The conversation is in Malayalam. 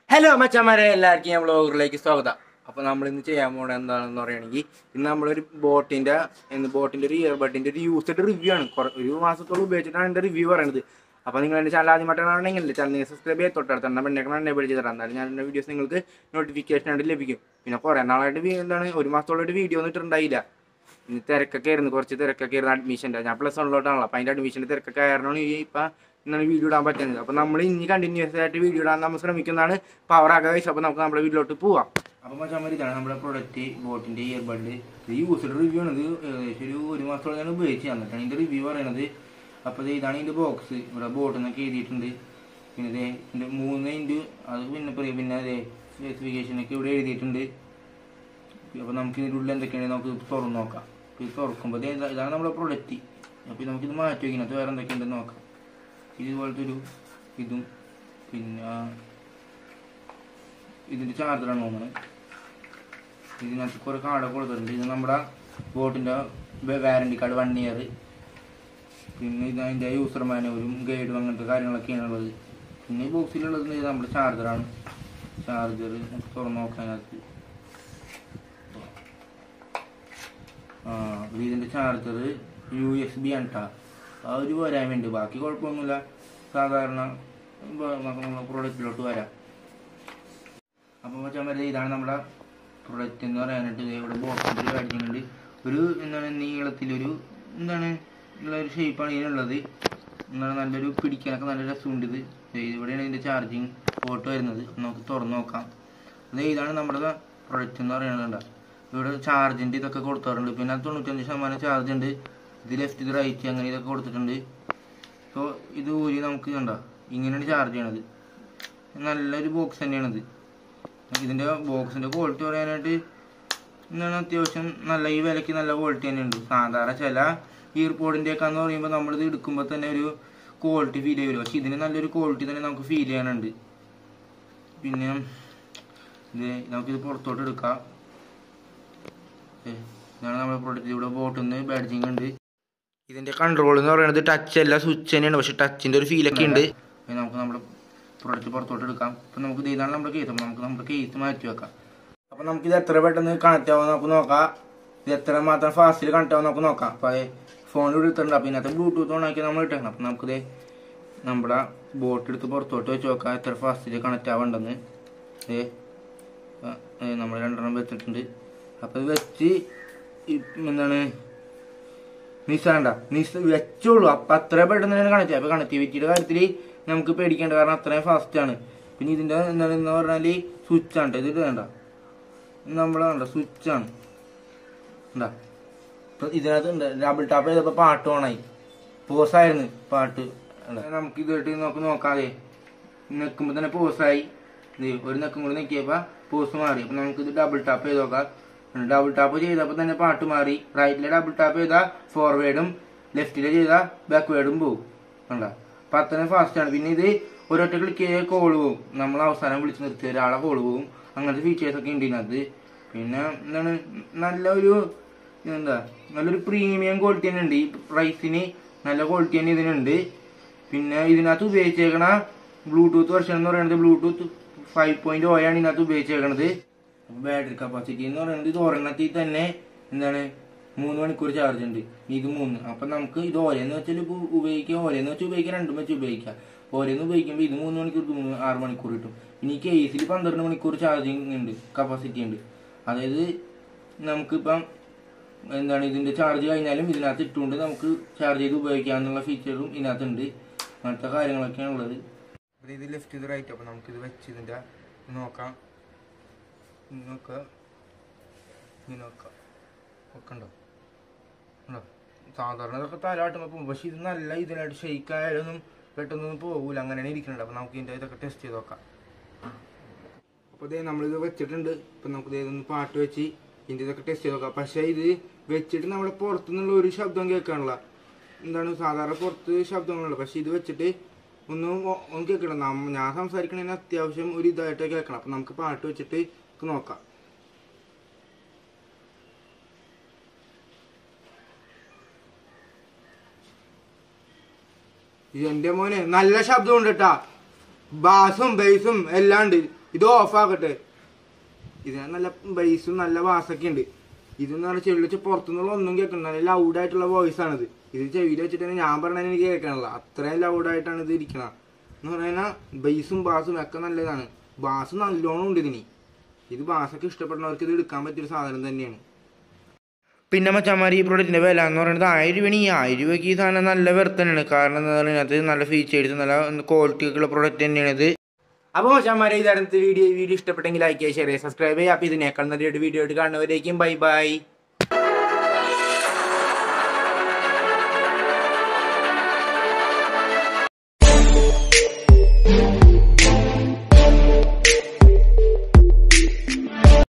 ഹലോ മച്ചന്മാരെ എല്ലാവർക്കും ഞാൻ വ്ളോഗറിലേക്ക് സ്വാഗതം അപ്പോൾ നമ്മൾ ഇന്ന് ചെയ്യാൻ പോണത് എന്താണെന്ന് പറയുകയാണെങ്കിൽ ഇന്ന് നമ്മളൊരു ബോട്ടിൻ്റെ ബോട്ടിൻ്റെ ഒരു ഇയർബഡിൻ്റെ ഒരു യൂസ്ഡ് റിവ്യൂ ആണ് കുറ- ഒരു മാസത്തോളം ഉപയോഗിച്ചിട്ടാണ് എൻ്റെ റിവ്യൂ പറയുന്നത് അപ്പോൾ നിങ്ങൾ എൻ്റെ ചാനൽ ആദ്യമായിട്ടാണെങ്കിൽ ചാനൽ സബ്സ്ക്രൈബ് ചെയ്ത് തൊട്ടടുത്ത് തന്നെ പെണ്ണേക്കണം എന്നെ പഠിച്ച് തരാം എന്നാലും ഞാൻ എൻ്റെ വീഡിയോസ് നിങ്ങൾക്ക് നോട്ടിഫിക്കേഷൻ ആയിട്ട് ലഭിക്കും പിന്നെ കുറേ നാളായിട്ട് വീ- എന്താണ് ഒരു മാസത്തോളമായിട്ട് വീഡിയോ ഒന്നും ഇട്ടുണ്ടായില്ല ഇനി തിരക്കൊക്കെ ആയിരുന്നു കുറച്ച് തിരക്കൊക്കെ ആയിരുന്നു അഡ്മിഷൻ്റെ ഞാൻ പ്ലസ് വണ്ണിലോട്ടാണല്ലോ അപ്പോൾ അതിൻ്റെ അഡ്മിഷൻ്റെ തിരക്കൊക്കെ ആയിരുന്നു ഈ ഇപ്പം ഇന്നാണ് വീഡിയോ ഇടാൻ പറ്റുന്നത് അപ്പോൾ നമ്മൾ ഇനി കണ്ടിന്യൂസ് ആയിട്ട് വീഡിയോ ഇടാൻ നമ്മൾ ശ്രമിക്കുന്നതാണ് പവർ ആക്കുക കഴിച്ചു അപ്പോൾ നമുക്ക് നമ്മുടെ വീട്ടിലോട്ട് പോവാം അപ്പോൾ മച്ചാൻ ഇതാണ് നമ്മുടെ പ്രൊഡക്റ്റ് ബോട്ടിൻ്റെ ഇയർബഡ് ഇത് യൂസ്ഡ് റിവ്യൂ ആണ് ഇത് ഏകദേശം ഒരു ഒരു മാസത്തോളം ഞാൻ ഉപയോഗിച്ച് തന്നിട്ടാണ് ഇതിൻ്റെ റിവ്യൂ പറയണത് അപ്പോൾ ഇത് ഇതാണ് ഇതിൻ്റെ ബോക്സ് ഇവിടെ ബോട്ടിൽ നിന്നൊക്കെ എഴുതിയിട്ടുണ്ട് പിന്നെ ഇതേ ഇതിൻ്റെ മൂന്ന് ഇൻറ്റു അത് പിന്നെ പറയും പിന്നെ അതേ സ്പെസിഫിക്കേഷനൊക്കെ ഇവിടെ എഴുതിയിട്ടുണ്ട് അപ്പോൾ നമുക്ക് ഇതിൻ്റെ ഉള്ളിൽ എന്തൊക്കെയാണ് നമുക്ക് തുറന്ന് നോക്കാം അപ്പോൾ ഇത് തുറക്കുമ്പോൾ ദേ ഇതാ- ഇതാണ് നമ്മുടെ പ്രൊഡക്റ്റ് അപ്പോൾ നമുക്കിത് മാറ്റി വയ്ക്കുന്നത് വേറെ എന്തൊക്കെയുണ്ടെന്ന് നോക്കാം ഇതുപോലത്തെ ഒരു ഇതും പിന്നെ ഇതിൻ്റെ ചാർജറാണ് തോന്നുന്നത് ഇതിനകത്ത് കുറേ കാർഡൊക്കെ കൊടുത്തിട്ടുണ്ട് ഇത് നമ്മുടെ ബോട്ടിൻ്റെ വാറണ്ടി കാർഡ് വൺ ഇയർ പിന്നെ ഇത് അതിൻ്റെ യൂസർ മാനുവലും ഗൈഡും അങ്ങനത്തെ കാര്യങ്ങളൊക്കെയാണ് ഉള്ളത് പിന്നെ ഈ ബോക്സിലുള്ളത് ഇത് നമ്മുടെ ചാർജറാണ് ചാർജർ നമുക്ക് തുറന്ന് നോക്കാം അതിനകത്ത് ആ ഇത് ഇതിൻ്റെ ചാർജർ യു എസ് ബി ആണ് കേട്ടോ ആ ഒരു പോരായ്മയുണ്ട് ബാക്കി കുഴപ്പമൊന്നുമില്ല സാധാരണ പ്രൊഡക്റ്റിലോട്ട് വരാം അപ്പോൾ വെച്ചാൽ വരെ ഇതാണ് നമ്മുടെ പ്രൊഡക്റ്റ് എന്ന് പറയാനായിട്ട് ദേ ഇവിടെ ബോക്സിൽ മേടിക്കുന്നുണ്ട് ഒരു എന്താണ് നീളത്തിലൊരു എന്താണ് ഉള്ള ഒരു ഷേപ്പാണ് ഇതിനുള്ളത് എന്താണ് നല്ലൊരു പിടിക്കാനൊക്കെ നല്ല രസമുണ്ട് ഇത് ദേ ഇവിടെയാണ് ഇതിൻ്റെ ചാർജിങ് പോർട്ട് വരുന്നത് നമുക്ക് തുറന്ന് നോക്കാം അത് ഇതാണ് നമ്മുടെ പ്രൊഡക്റ്റ് എന്ന് പറയുന്നത് ഇവിടെ ചാർജിൻ്റെ ഇതൊക്കെ കൊടുത്തിട്ടുണ്ട് പിന്നെ അത് തൊണ്ണൂറ്റഞ്ച് ശതമാനം ചാർജ് ഉണ്ട് ഇത് ലെഫ്റ്റ് ഇത് റൈറ്റ് അങ്ങനെ ഇതൊക്കെ കൊടുത്തിട്ടുണ്ട് സോ ഇത് ഊരി നമുക്ക് കണ്ട ഇങ്ങനെയാണ് ചാർജ് ചെയ്യണത് നല്ലൊരു ബോക്സ് തന്നെയാണിത് ഇതിൻ്റെ ബോക്സിൻ്റെ ക്വാളിറ്റി പറയാനായിട്ട് എന്താണ് അത്യാവശ്യം നല്ല ഈ വിലയ്ക്ക് നല്ല ക്വാളിറ്റി തന്നെയുണ്ട് സാധാരണ ചില ഇയർപോഡിൻ്റെ ഒക്കെ എന്ന് പറയുമ്പോൾ നമ്മളിത് എടുക്കുമ്പോൾ തന്നെ ഒരു ക്വാളിറ്റി ഫീൽ ചെയ്യില്ല പക്ഷെ ഇതിന് നല്ലൊരു ക്വാളിറ്റി തന്നെ നമുക്ക് ഫീൽ ചെയ്യാനുണ്ട് പിന്നെ ഇത് നമുക്കിത് പുറത്തോട്ട് എടുക്കാം ഏ, ഇതാണ് നമ്മുടെ പ്രൊഡക്റ്റ് ഇവിടെ ബോട്ടിൽ നിന്ന് ബാഡ്ജിങ് ഉണ്ട് ഇതിന്റെ കൺട്രോൾ എന്ന് പറയുന്നത് ടച്ച് അല്ല സ്വിച്ച് തന്നെയാണ് പക്ഷെ ടച്ചിന്റെ ഒരു ഫീലൊക്കെ ഉണ്ട് ഇനി നമുക്ക് നമ്മുടെ പ്രൊഡക്റ്റ് പുറത്തോട്ട് എടുക്കാം അപ്പം നമുക്ക് ഇത് ഇതാണ് നമ്മുടെ കേസ് അപ്പം നമുക്ക് നമ്മുടെ കേസ് മാറ്റി വെക്കാം അപ്പം നമുക്ക് ഇത് എത്ര പെട്ടെന്ന് കണക്ട് ആവുമെന്ന് നമുക്ക് നോക്കാം ഇത് എത്ര മാത്രം ഫാസ്റ്റിൽ കണക്ട് ആവുമെന്ന് നമുക്ക് നോക്കാം അപ്പം അത് ഫോണിൽ എടുത്തിട്ടുണ്ട് അപ്പം ഇതിനകത്ത് ബ്ലൂടൂത്ത് ഓൺ ആക്കി നമ്മൾ ഇട്ടേക്കണം അപ്പം നമുക്കിത് നമ്മുടെ ബോട്ട് എടുത്ത് പുറത്തോട്ട് വെച്ച് നോക്കാം എത്ര ഫാസ്റ്റിൽ കണക്ട് ആവേണ്ടെന്ന് ഏ നമ്മൾ രണ്ടെണ്ണം വെച്ചിട്ടുണ്ട് അപ്പം ഇത് വെച്ച് ഈ- എന്താണ് നിസ്സാണ്ട നിസ് വെച്ചോളൂ അപ്പം അത്ര പെട്ടെന്ന് തന്നെ കണക്ട് അപ്പോൾ കണക്ടിവിറ്റിയുടെ കാര്യത്തിൽ നമുക്ക് പേടിക്കേണ്ട കാരണം അത്രയും ഫാസ്റ്റ് ആണ് പിന്നെ ഇതിൻ്റെ എന്താണ് എന്ന് പറഞ്ഞാൽ സ്വിച്ച് ആണ് ട്ടോ. ഇത് വേണ്ട നമ്മളെ വേണ്ട സ്വിച്ച് ആണ് എന്താ ഇപ്പം ഇതിനകത്ത് ഉണ്ട് ഡബിൾ ടാപ്പ് ചെയ്തപ്പോൾ പാട്ട് ഓണായി പോസായിരുന്നു പാട്ട് കണ്ടോ? നമുക്ക് ഇതായിട്ട് നോക്ക് നോക്കാതെ നിൽക്കുമ്പോൾ തന്നെ പോസായി ഇത് ഒരു നെക്കും കൂടി നിൽക്കിയപ്പോൾ പോസ് മാറി അപ്പം നമുക്കിത് ഡബിൾ ടാപ്പ് ചെയ്ത് നോക്കാം ഡബിൾ ടാപ്പ് ചെയ്തപ്പോൾ തന്നെ പാട്ട് മാറി റൈറ്റിലെ ഡബിൾ ടാപ്പ് ചെയ്താൽ ഫോർവേഡും ലെഫ്റ്റിലെ ചെയ്താൽ ബാക്ക്വേഡും പോകും കണ്ട അപ്പം അത്രയും ഫാസ്റ്റാണ് പിന്നെ ഇത് ഒരൊറ്റ ക്ലിക്ക് ചെയ്താൽ കോൾ പോകും നമ്മൾ അവസാനം വിളിച്ച് നിർത്തിയ ഒരാളെ കോൾ പോകും അങ്ങനത്തെ ഫീച്ചേഴ്സ് ഒക്കെ ഉണ്ട് ഇതിനകത്ത് പിന്നെ എന്താണ് നല്ലൊരു എന്താ നല്ലൊരു പ്രീമിയം ക്വാളിറ്റി തന്നെ ഉണ്ട് ഈ പ്രൈസിന് നല്ല ക്വാളിറ്റി തന്നെ ഇതിനുണ്ട് പിന്നെ ഇതിനകത്ത് ഉപയോഗിച്ചേക്കണ ബ്ലൂടൂത്ത് വെർഷൻ എന്ന് പറയുന്നത് ബ്ലൂടൂത്ത് ഫൈവ് പോയിന്റ് ഓ ആണ് ഇതിനകത്ത് ഉപയോഗിച്ചേക്കണത് അപ്പൊ ബാറ്ററി കപ്പാസിറ്റി എന്ന് പറയുന്നത് ഇത് ഒരെണ്ണത്തിൽ തന്നെ എന്താണ് മൂന്ന് മണിക്കൂർ ചാർജ് ഉണ്ട് ഇത് മൂന്ന് അപ്പൊ നമുക്ക് ഇത് ഓലെന്ന് വെച്ചാൽ ഇപ്പൊ ഉപയോഗിക്കാം ഓലെന്ന് വെച്ചാൽ ഉപയോഗിക്കാം രണ്ടും വെച്ച് ഉപയോഗിക്കാം ഓലെന്ന് ഉപയോഗിക്കുമ്പോൾ ഇത് മൂന്ന് മണിക്കൂർ ഇത് മൂന്ന് ആറ് മണിക്കൂർ കിട്ടും ഇനി കേസിൽ പന്ത്രണ്ട് മണിക്കൂർ ചാർജിങ് ഉണ്ട് കപ്പാസിറ്റി ഉണ്ട് അതായത് നമുക്കിപ്പം എന്താണ് ഇതിന്റെ ചാർജ് കഴിഞ്ഞാലും ഇതിനകത്ത് ഇട്ടുകൊണ്ട് നമുക്ക് ചാർജ് ചെയ്ത് ഉപയോഗിക്കാന്നുള്ള ഫീച്ചറും ഇതിനകത്തുണ്ട് അങ്ങനത്തെ കാര്യങ്ങളൊക്കെയാണ് ഉള്ളത് ഇത് ലെഫ്റ്റ് ഇത് റൈറ്റ് അപ്പം നമുക്കിത് വെച്ച് ഇതിൻ്റെ നോക്കാം ഇനി നോക്കാം ഇനി നോക്കാം ഒക്കെ ഉണ്ടോ ഉണ്ടോ സാധാരണ ഇതൊക്കെ തലാട്ടുമ്പോൾ പോകും പക്ഷെ ഇത് നല്ല ഇതിനായിട്ട് ഷെയ്ക്ക് ആയാലൊന്നും പെട്ടെന്നൊന്നും പോകൂല അങ്ങനെയാണ് ഇരിക്കുന്നുണ്ട് അപ്പം നമുക്ക് ഇതിൻ്റെ ഇതൊക്കെ ടെസ്റ്റ് ചെയ്ത് നോക്കാം അപ്പോൾ ഇതേ നമ്മളിത് വെച്ചിട്ടുണ്ട് ഇപ്പം നമുക്ക് ഇതൊന്ന് പാട്ട് വെച്ച് ഇതിൻ്റെ ഇതൊക്കെ ടെസ്റ്റ് ചെയ്ത് നോക്കാം പക്ഷേ ഇത് വെച്ചിട്ട് നമ്മുടെ പുറത്തുനിന്നുള്ള ഒരു ശബ്ദം കേൾക്കാനുള്ള എന്താണ് സാധാരണ പുറത്ത് ശബ്ദങ്ങളുള്ള പക്ഷെ ഇത് വെച്ചിട്ട് ഒന്നും ഒ- ഒന്നും കേൾക്കണം നമ്മ ഞാൻ സംസാരിക്കണതിന് അത്യാവശ്യം ഒരു ഇതായിട്ട് കേൾക്കണം അപ്പം നമുക്ക് പാട്ട് വെച്ചിട്ട് നമുക്ക് നോക്കാം ഇത് എന്റെ മോനെ നല്ല ശബ്ദമുണ്ട് കേട്ടാ ബാസും ബേസും എല്ലാം ഉണ്ട് ഇത് ഓഫ് ആക്കട്ടെ ഇതിന് നല്ല ബേസും നല്ല ബാസൊക്കെ ഉണ്ട് ഇതെന്ന് പറഞ്ഞാൽ ചെവിയിൽ വെച്ച് പുറത്തുനിന്നുള്ള ഒന്നും കേൾക്കണം നല്ല ലൗഡായിട്ടുള്ള വോയിസ് ആണിത് ഇത് ചെവിയിൽ വെച്ചിട്ട് ഞാൻ പറഞ്ഞാൽ എനിക്ക് കേൾക്കണില്ല അത്രയും ലൗഡായിട്ടാണ് ഇത് ഇരിക്കണം എന്ന് പറഞ്ഞാൽ ബേസും ബാസും ഒക്കെ നല്ലതാണ് ബാസ് നല്ലോണം ഉണ്ട് ഇതിന് ഇത് ബാസൊക്കെ ഇഷ്ടപ്പെടുന്നവർക്ക് ഇത് എടുക്കാൻ പറ്റിയൊരു സാധനം തന്നെയാണ് പിന്നെ മച്ചാമാരി ഈ പ്രൊഡക്റ്റിൻ്റെ വില എന്ന് പറയുന്നത് ആയിരം രൂപയാണ് ഈ ആയിരം രൂപയ്ക്ക് ഈ സാധനം നല്ല വെറുത്തന്നെയാണ് കാരണം എന്താ പറയുക ഇതിനകത്ത് നല്ല ഫീച്ചേഴ്സ് നല്ല ക്വാളിറ്റി ഒക്കെ ഉള്ള പ്രൊഡക്റ്റ് തന്നെയാണ് ഇത് അപ്പോൾ മോശന്മാരെ ഇതായിരുന്നു വീഡിയോ വീഡിയോ ഇഷ്ടപ്പെട്ടെങ്കിൽ ലൈക്ക് ചെയ്യുക ഷെയർ ചെയ്യുക സബ്സ്ക്രൈബ് ചെയ്യുക അപ്പോൾ ഇതിനേക്കാൾ നല്ലൊരു വീഡിയോ ആയിട്ട് കാണുന്നവരേക്കും ബൈ ബൈ